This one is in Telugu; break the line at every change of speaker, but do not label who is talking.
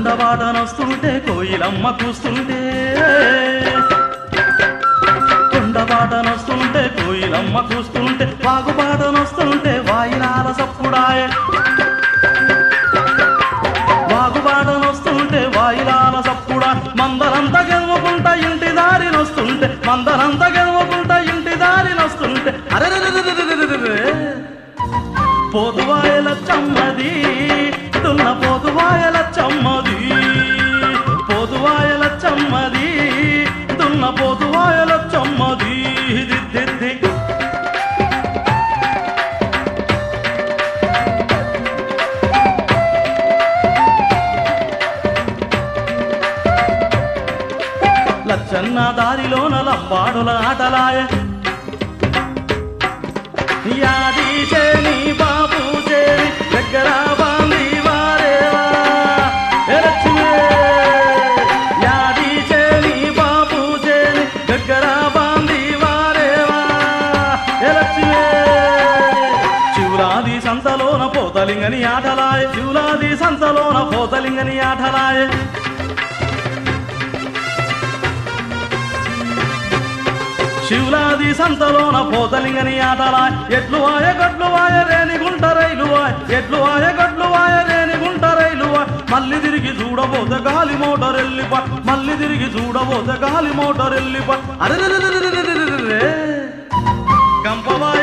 కొండవాడనొస్తుంటే కోయిలమ్మ కూస్తుంటే కొండవాడనొస్తుంటే కోయిలమ్మ కూస్తుంటే వాగుబాటనొస్తుంటే వాయినాల సప్పుడాయే వాగుబాటనొస్తుంటే వాయిలాల సప్పుడా మందరంత గెలవకుంటా ఇంటి దారినొస్తుంటే మందరంత గెలవకుంటా ఇంటి దారినొస్తుంటే అరే పొదువాయల చమ్మది దున్న పొదువాయల చమ్మది పొదువాయల చమ్మది దున్న పొదువాయల చమ్మది దిద్దిద్ది లచ్చన్న దారిలోన లంబాడుల ఆటలాయ యాది చేని బాబు చేని దగ్గర బాంది వారేవా ఏ లక్ష్మి యాది చేని బాబు చేని దగ్గర బాంది వారేవా ఏ లక్ష్మి శివులాది సంతలోన పోతలింగని ఆటలాయ శివులాది సంతలోన పోతలింగని ఆటలాయ శివులాది సంతలోన పోతలింగని ఆటలా ఎట్లు వాయ గట్లు వాయ రేని గుంట రైలు వాయ్ ఎట్లు వాయ గట్లు వాయ రేని గుంట రైలు వాయ్ మళ్ళీ తిరిగి చూడబోతే గాలి మోటార్ వెళ్ళిపా మళ్ళీ తిరిగి చూడబోతే గాలి మోటార్ వెళ్ళిపా అరే గంపవాయ